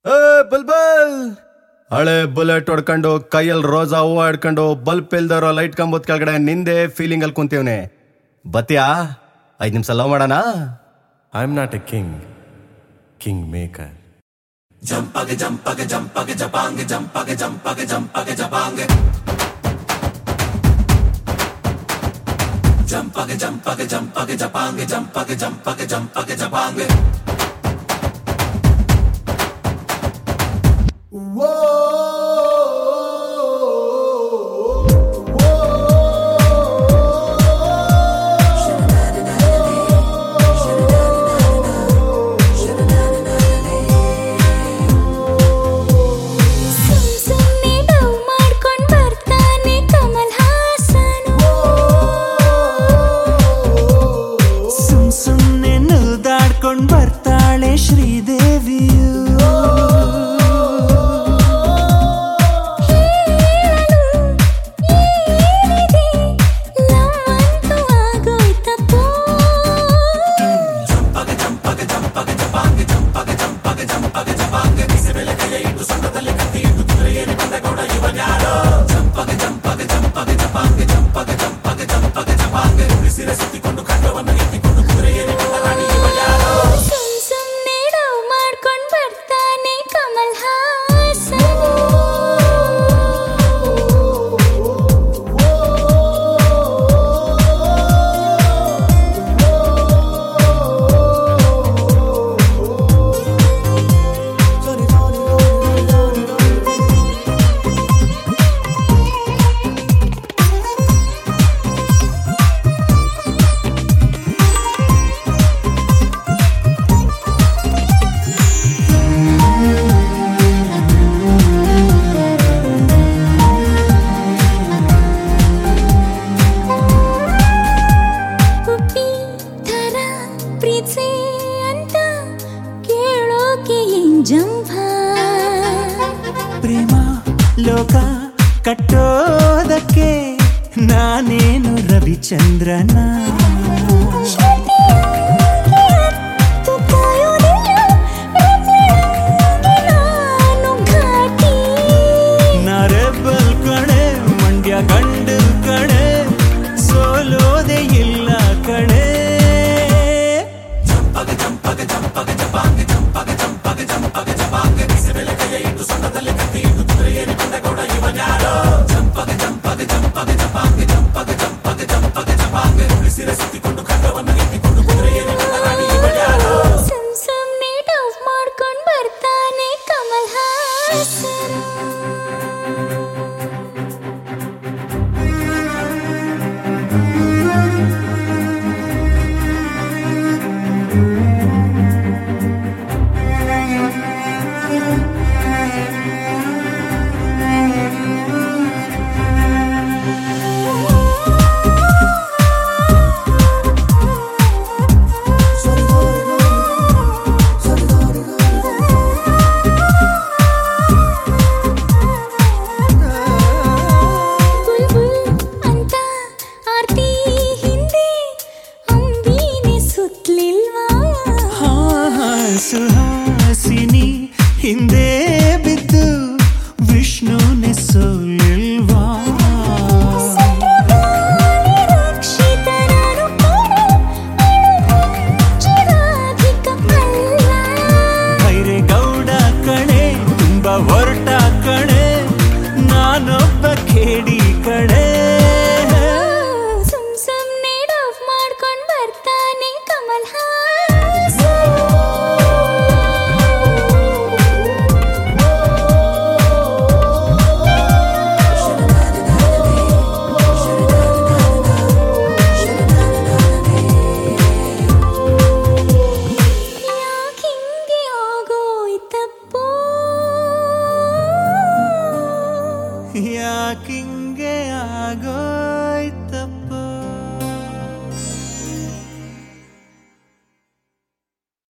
ಏ ಬಲ್ಬಲ್ ಹಳೆ ಬುಲೆಟ್ ಹೊಡ್ಕೊಂಡು ಕೈಯಲ್ಲಿ ರೋಸಾ ಹೂವು ಹಿಡ್ಕೊಂಡು ಬಲ್ಪ್ ಇಲ್ದಿರೋ ಲೈಟ್ ಕಂಬದ ಕೆಳಗಡೆ ನಿಂದೆ ಫೀಲಿಂಗ್ ಅಲ್ಲಿ ಕುಂತೀವ್ನೆ ಬತ್ತೀಯಾ ಐದ್ ನಿಮಿಷ ಲವ್ ಮಾಡೋಣ I am not a king king maker ಸುಮ್ ಸುಮ್ನೆ ಡವ್ ಮಾಡ್ಕೊಂಡ್ ಬರ್ತಾನೆ ಕಮಲ್ ಹಾಸನು ಸುಮ್ ಸುಮ್ನೆ ನಲ್ದಾಡ್ಕೊಂಡ್ ಬರ್ತಾಳೆ ಶ್ರೀದೇವಿಯು ಹೇಳಲು ಏನಿದೆ ನಮ್ಮಂತೂ ಆಗೋಯ್ತಪ್ಪೋ ಸುಮ್ ಸುಮ್ನೆ ಡವ್ ಮಾಡ್ಕೊಂಡ್ ಬರ್ತಾನೆ ಕಮಲ್ ಹಾಸನು ಉಪ್ಪಿ ಥರ ಪ್ರೀತ್ಸೆ ಅಂತ ಕೇಳೋಕೆ ಏನ್ ಜಂಭ ಪ್ರೇಮ ಲೋಕ ಕಟ್ಟೋದಕ್ಕೆ ನಾನೇನು ರವಿಚಂದ್ರನ ಶ್ರುತಿಯಾಗಿ ಹತ್ತು ಕಾಯೋದಿಲ್ಲ, ಪ್ರತಿಯಾಗಿ ನಾನು ಘಾಟಿ. ನರೆಬಲ್ ಕಣೆ ಮಂಡ್ಯ ಗಂಡು ಕಣೆ ಸೋಲೋದೆ ಇಲ್ಲ ಕಣೆ ಸುಮ್ ಸುಮ್ನೆ ಡವ್ ಮಾಡ್ಕೊಂಡ್ ಬರ್ತಾನೆ ಕಮಲ್ ಹಾಸನು ಬುಲ್ಬುಲ್ ಅಂತ ಆರ್ತಿ ಹಿಂದೆ ಅಂಬಿನೆ ಸುತ್ತಲಿಲ್ವಾ ಹಾ ಸುಹಾಸಿನಿ ಹಿಂದೆ ಬಿದ್ದು ವಿಷ್ಣುನೆ ಸೋಲಿಲ್ವಾ ಸತ್ರುಗಾಳಿ ರಕ್ಷಿತ ನಾನು ಕೂಡ ಅಳುವಂಚಿರಾಧಿಕ ಅಲ್ಲ ಭೈರೆ ಗೌಡ ಕಣೆ ತುಂಬ ಹೊರಟ ಕಣೆ ನಾನೊಬ್ಬ ಕೇಡಿ ಕಣೆ ಸುಮ್ ಸುಮ್ನೆ ಡವ್ ಮಾಡ್ಕೊಂಡ್ ಬರ್ತಾನೆ ಕಮಲ್ ಹಾಸನ್ ಯಾಕಿಂಗೆ ಆಗೋಯ್ತಪ್ಪೋ ಯಾಕಿಂಗ್